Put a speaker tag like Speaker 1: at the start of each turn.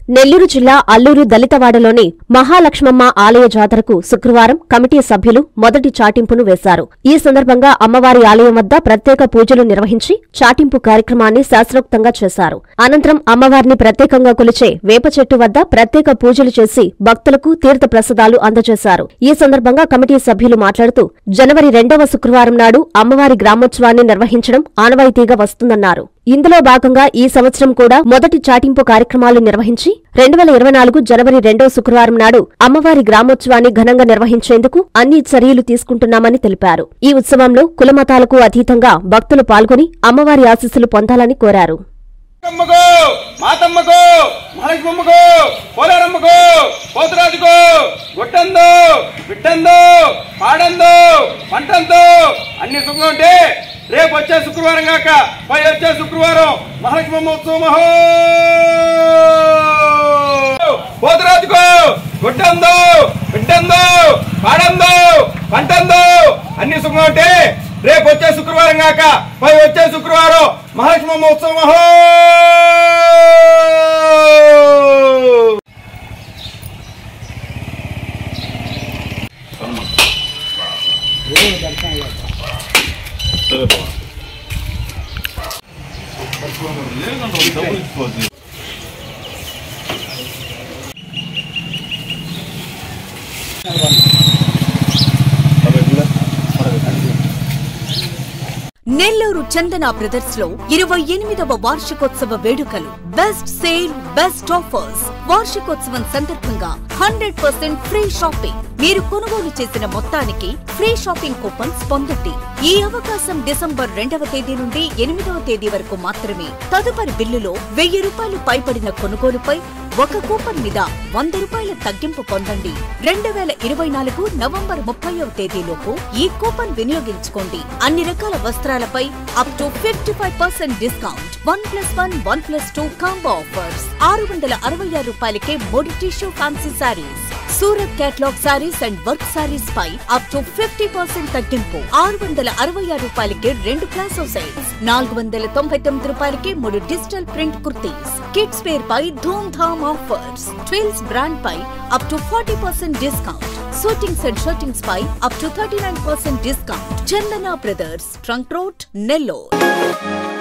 Speaker 1: నెల్లూరు జిల్లా అల్లూరు దళితవాడలోని మహాలక్ష్మమ్మ ఆలయ జాతరకు శుక్రవారం కమిటీ సభ్యులు మొదటి చాటింపును వేశారు ఈ సందర్భంగా అమ్మవారి ఆలయం వద్ద ప్రత్యేక పూజలు నిర్వహించి చాటింపు కార్యక్రమాన్ని శాస్త్రోక్తంగా చేశారు అనంతరం అమ్మవారిని ప్రత్యేకంగా కొలిచే వేప చెట్టు వద్ద ప్రత్యేక పూజలు చేసి భక్తులకు తీర్థ ప్రసాదాలు అందజేశారు ఈ సందర్భంగా కమిటీ సభ్యులు మాట్లాడుతూ జనవరి రెండవ శుక్రవారం నాడు అమ్మవారి గ్రామోత్సవాన్ని నిర్వహించడం ఆనవాయితీగా వస్తుందన్నారు ఇందులో భాగంగా ఈ సంవత్సరం కూడా మొదటి చాటింపు కార్యక్రమాలు నిర్వహించి రెండు వేల ఇరవై నాలుగు జనవరి రెండో శుక్రవారం నాడు అమ్మవారి గ్రామోత్సవాన్ని ఘనంగా నిర్వహించేందుకు అన్ని చర్యలు తీసుకుంటున్నామని తెలిపారు ఈ ఉత్సవంలో కులమతాలకు అతీతంగా భక్తులు పాల్గొని అమ్మవారి ఆశీస్సులు పొందాలని కోరారు
Speaker 2: అమ్మకు మాతమ్మకు మహాలక్ష్మమ్మకు పోలేరమ్మకు పోతురాజుకు గుట్టందు బిట్టందు పాడందు పంటందు అన్ని సుఖంగా ఉంటే రేపు వచ్చే శుక్రవారం కాక పై వచ్చే శుక్రవారం మహాలక్ష్మమ్మ ఉత్సవం మహో పోతురాజుకు గుట్టందు బిట్టందు పాడందు పంటందు అన్ని సుఖంగా ఉంటే రేపు వచ్చే శుక్రవారం కాక పై వచ్చే శుక్రవారం మహాలక్ష్మమ్మ ఉత్సవం మహో
Speaker 3: నెల్లూరు చందన బ్రదర్స్ లో ఇరవై ఎనిమిదవ వార్షికోత్సవ వేడుకలు బెస్ట్ సేల్ బెస్ట్ ఆఫర్స్ వార్షికోత్సవం సందర్భంగా హండ్రెడ్ పర్సెంట్ ఫ్రీ షాపింగ్ మీరు కొనుగోలు చేసిన మొత్తానికి ఫ్రీ షాపింగ్ కూపన్స్ పొందండి ఈ అవకాశం డిసెంబర్ రెండవ తేదీ నుండి ఎనిమిదవ తేదీ వరకు మాత్రమే తదుపరి బిల్లులో వెయ్యి రూపాయలు పైబడిన కొనుగోలుపై ఒక కూపన్ మీద వంద రూపాయల తగ్గింపు పొందండి రెండు వేల ఇరవై నాలుగు నవంబర్ ముప్పైవ తేదీలోపు ఈ కూపన్ వినియోగించుకోండి అన్ని రకాల వస్త్రాలపై up to fifty five percent discount one plus one one plus two combo offers ఆరు వందల అరవై ఆరు రూపాయలకే మూడు tissue fancy sarees Surat catalogue sarees and work sarees పై అప్ టు ఫిఫ్టీ పర్సెంట్ తగ్గింపు ఆరు వందల అరవై ఆరు రూపాయలకి రెండు ప్లాసో సెట్స్ నాలుగు వందల తొంభై తొమ్మిది రూపాయలకి మూడు digital print kurtis kids wear పై Dhoom Dham offers twills brand పై up to forty percent discount suitings and shirtings పై up to thirty nine percent discount Chandana brothers trunk road Nellore